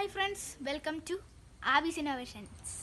Hi friends welcome to Abi's innovations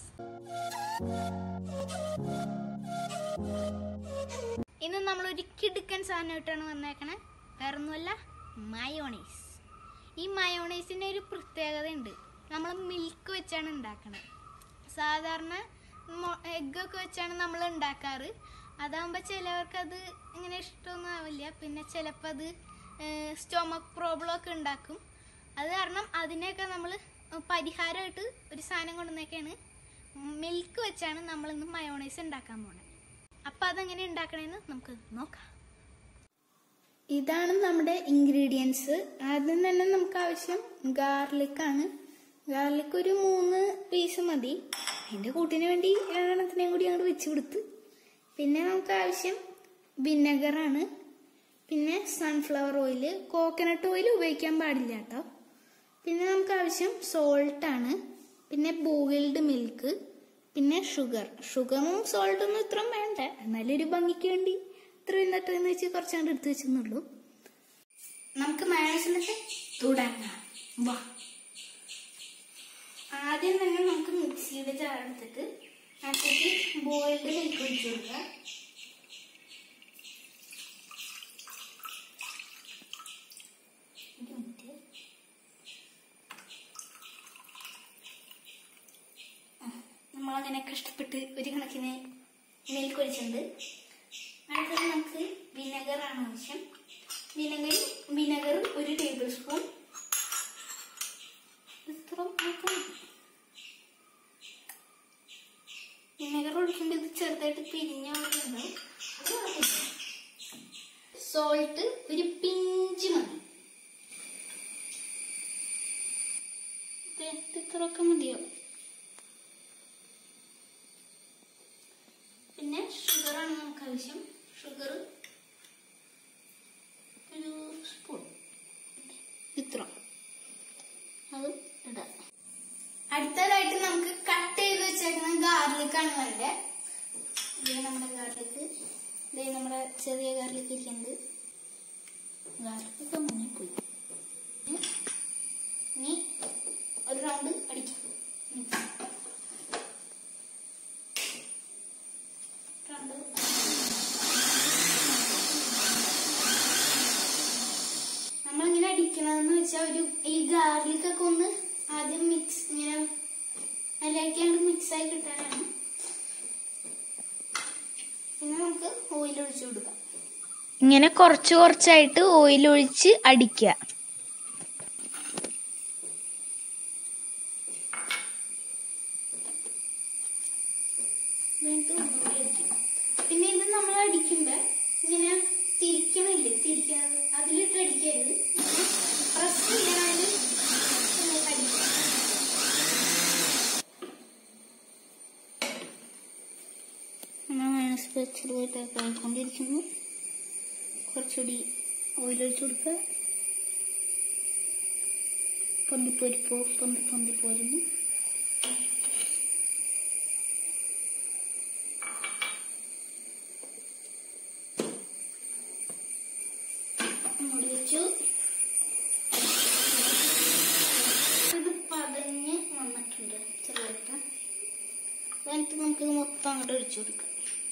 ഇന്ന് നമ്മളൊരു കിടുക്കൻ സാധനമായിട്ടാണ് വന്നേക്കണേ വേറൊന്നുമല്ല മയോണൈസ് ഈ മയോണൈസിൻ്റെ ഒരു പ്രത്യേകത ഉണ്ട് നമ്മൾ മിൽക്ക് വെച്ചാണ് ഉണ്ടാക്കണത് സാധാരണ എഗ്ഗൊക്കെ വെച്ചാണ് നമ്മൾ ഉണ്ടാക്കാറ് അതാകുമ്പോൾ ചിലവർക്ക് അത് ഇങ്ങനെ ഇഷ്ടമൊന്നും ആവില്ല പിന്നെ ചിലപ്പോൾ അത് സ്റ്റൊമക്ക് പ്രോബ്ലം ഒക്കെ ഉണ്ടാക്കും അത് കാരണം അതിനെയൊക്കെ നമ്മൾ പരിഹാരമായിട്ട് ഒരു സാധനം കൊണ്ടുവന്നേക്കാണ് മിൽക്ക് വെച്ചാണ് നമ്മളിന്ന് മയോണൈസ് ഉണ്ടാക്കാൻ പോണത് അപ്പം അതെങ്ങനെ ഉണ്ടാക്കണമെന്ന് നമുക്ക് നോക്കാം ഇതാണ് നമ്മുടെ ഇൻഗ്രീഡിയൻസ് ആദ്യം തന്നെ നമുക്ക് ആവശ്യം ഗാർലിക്കാണ് ഗാർലിക് ഒരു മൂന്ന് പീസ് മതി അതിൻ്റെ കൂട്ടിന് വേണ്ടി രണ്ടെണ്ണത്തിനെയും കൂടി അങ്ങോട്ട് വെച്ച് കൊടുത്ത് പിന്നെ നമുക്ക് ആവശ്യം വിനെഗറാണ് പിന്നെ സൺഫ്ലവർ ഓയിൽ കോക്കനട്ട് ഓയിൽ ഉപയോഗിക്കാൻ പാടില്ല കേട്ടോ പിന്നെ നമുക്ക് ആവശ്യം സോൾട്ടാണ് പിന്നെ ബോയിൽഡ് മിൽക്ക് പിന്നെ ഷുഗർ ഷുഗറും സോൾട്ടൊന്നും ഇത്രയും വേണ്ട എന്നാലും ഒരു ഭംഗിക്ക് വേണ്ടി ഇത്രയും നട്ടെന്ന് വെച്ച് കുറച്ചാണ്ട് എടുത്ത് വെച്ചെന്നുള്ളൂ നമുക്ക് മയോണൈസിനൊക്കെ തുടങ്ങാം വാ ആദ്യം തന്നെ നമുക്ക് മിക്സിയുടെ ജാർ എടുത്തിട്ട് അതിലേക്ക് ബോയിൽഡ് മിൽക്ക് ഒഴിച്ചു കൊടുക്കുക ഒരു മിനിറ്റ് നമ്മളങ്ങനെ കഷ്ടപ്പെട്ട് ഒരു കണക്കിന് മിൽക്ക് ഒഴിച്ചിട്ടുണ്ട് അടുത്തത് നമുക്ക് വിനെഗർ ആണ് ആവശ്യം വിനെഗർ വിനെഗർ ഒരു ടേബിൾ സ്പൂൺ ഇത്ര വിനെഗർ ഒഴിക്കുമ്പോൾ ഇത് ചെറുതായിട്ട് പിരിഞ്ഞ ഉണ്ടാവും അത് കുഴപ്പമില്ല സോൾട്ട് ഒരു പിഞ്ച് മതി ഇത് ഇത്രയൊക്കെ മതിയോ പിന്നെ ഷുഗറാണ് നമുക്ക് ആവശ്യം ഷുഗർ ഒരു സ്പൂൺ ഇത്ര അതും ഇടാം അടുത്തതായിട്ട് നമുക്ക് കട്ട് ചെയ്ത് വെച്ചേക്കുന്ന ഗാർലിക്കാണ് വേണ്ടത് ഇതേ നമ്മുടെ ഗാർലിക്ക് ഇതേ നമ്മുടെ ചെറിയ ഗാർലിക്ക് ഇരിക്കുന്നുണ്ട് ഗാർലിക്കൊക്കെ മുങ്ങിപ്പോയി ഉം. ഇനി ഒരു റൗണ്ട് അടിക്കാം ഉം. രണ്ട് നമ്മളിങ്ങനെ അടിക്കണതെന്ന് വെച്ചാൽ ഒരു ഈ ഗാർലിക് ഒക്കെ ഒന്ന് ആദ്യം മിക്സ് ഇങ്ങനെ അതിലേക്കാണ്ട് മിക്സ് ആയി കിട്ടാനാണ് പിന്നെ നമുക്ക് ഓയിൽ ഒഴിച്ചു കൊടുക്കാം ഇങ്ങനെ കുറച്ച് കുറച്ചായിട്ട് ഓയിൽ ഒഴിച്ച് അടിക്കുക എന്നിട്ട് ഒന്നുകൂടി അടിക്കും പിന്നെ ഇത് നമ്മൾ അടിക്കുമ്പോ ഇങ്ങനെ തിരിക്കണില്ലേ തിരിക്കണത് അതിലിട്ട് അടിക്കരുത് പ്രസ് ചെയ്യാനായിട്ട് അടിക്കുക ചെറുതായിട്ടൊക്കെ ആയിക്കൊണ്ടിരിക്കുന്നു കുറച്ചുകൂടി ഓയിൽ ഒഴിച്ചു കൊടുക്കുക പൊന്തിപ്പൊരിപ്പോ പൊന്തി പൊന്തിപ്പോരുന്നു മൂടി വെച്ചു ഇത് പതഞ്ഞ് വന്നിട്ടുണ്ട് ചെറുതായിട്ട് എന്നിട്ട് നമുക്കിത് മൊത്തം അങ്ങോട്ട് ഒഴിച്ചു കൊടുക്കാം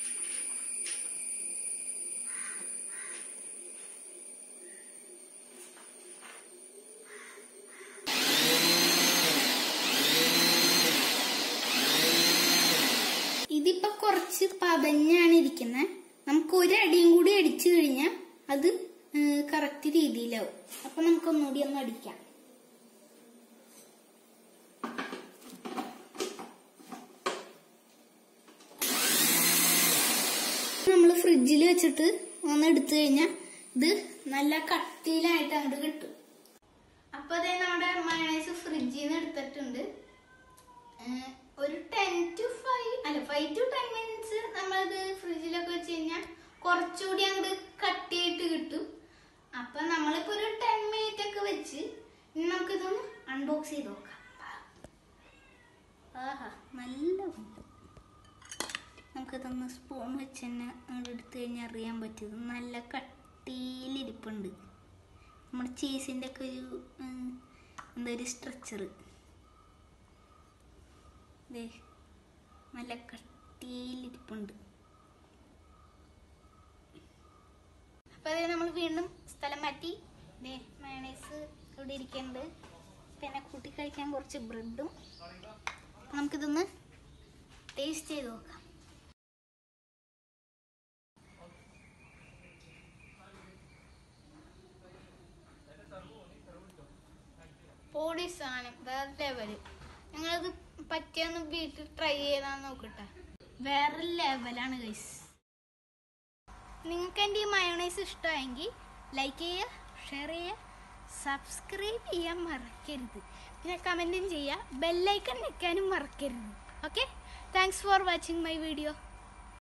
ഇതിപ്പോ കുറച്ച് പതഞ്ഞാണ് ഇരിക്കുന്നത് നമുക്ക് ഒരടിയും കൂടി അടിച്ചു കഴിഞ്ഞാൽ അത് കറക്റ്റ് രീതിയിലാവും അപ്പൊ നമുക്ക് ഒന്നുകൂടി ഒന്ന് അടിക്കാം നമ്മൾ ഫ്രിഡ്ജിൽ വെച്ചിട്ട് ഒന്ന് എടുത്തു കഴിഞ്ഞാൽ ഇത് നല്ല കട്ടിയിലായിട്ട് അങ്ങോട്ട് കിട്ടും അപ്പൊ അതേ നമ്മുടെ മയണൈസ് ഫ്രിഡ്ജിൽ നിന്ന് എടുത്തിട്ടുണ്ട് ഏഹ് ഒരു ടെൻ ടു ഫൈവ് അല്ല ഫൈവ് ടു ടെൻ മിനിറ്റ്സ് നമ്മളത് ഫ്രിഡ്ജിലൊക്കെ വെച്ച് കഴിഞ്ഞാൽ കുറച്ചുകൂടി അങ്ങോട്ട് കട്ടിയായിട്ട് കിട്ടും അപ്പൊ നമ്മളിപ്പോ ഒരു ടെൻ മിനിറ്റ് ഒക്കെ വെച്ച് ഇനി നമുക്കിതൊന്ന് അൺബോക്സ് ചെയ്ത് നോക്കാം ആഹാ നല്ല ഉണ്ട് നമുക്കിതൊന്ന് സ്പൂൺ വെച്ച് തന്നെ അങ്ങോട്ട് എടുത്തു കഴിഞ്ഞാൽ അറിയാൻ പറ്റും ഇത് നല്ല കട്ടിയിലിരിപ്പുണ്ട് നമ്മുടെ ചീസിൻ്റെ ഒക്കെ ഒരു ഉം, എന്താ ഒരു സ്ട്രക്ചർ ദേ നല്ല കട്ടിയിലിരിപ്പുണ്ട് അപ്പോൾ അത് നമ്മൾ വീണ്ടും സ്ഥലം മാറ്റി ദേ മയണൈസ് ഇവിടെ ഇരിക്കുന്നുണ്ട് പിന്നെ കൂട്ടി കഴിക്കാൻ കുറച്ച് ബ്രെഡും നമുക്കിതൊന്ന് ടേസ്റ്റ് ചെയ്ത് നോക്കാം പൊടി സാധനം വേറെ ലെവല് ഞങ്ങളത് പറ്റിയൊന്ന് വീട്ടിൽ ട്രൈ ചെയ്താൽ നോക്കട്ടെ വേറെ ലെവലാണ് ഗൈസ് നിങ്ങൾക്ക് എൻ്റെ ഈ മയോണൈസ് ഇഷ്ടമായെങ്കിൽ ലൈക്ക് ചെയ്യുക ഷെയർ ചെയ്യുക സബ്സ്ക്രൈബ് ചെയ്യാൻ മറക്കരുത് പിന്നെ കമൻറ്റും ചെയ്യുക ബെല്ലൈക്കൺ നിൽക്കാനും മറക്കരുത് okay thanks for watching my video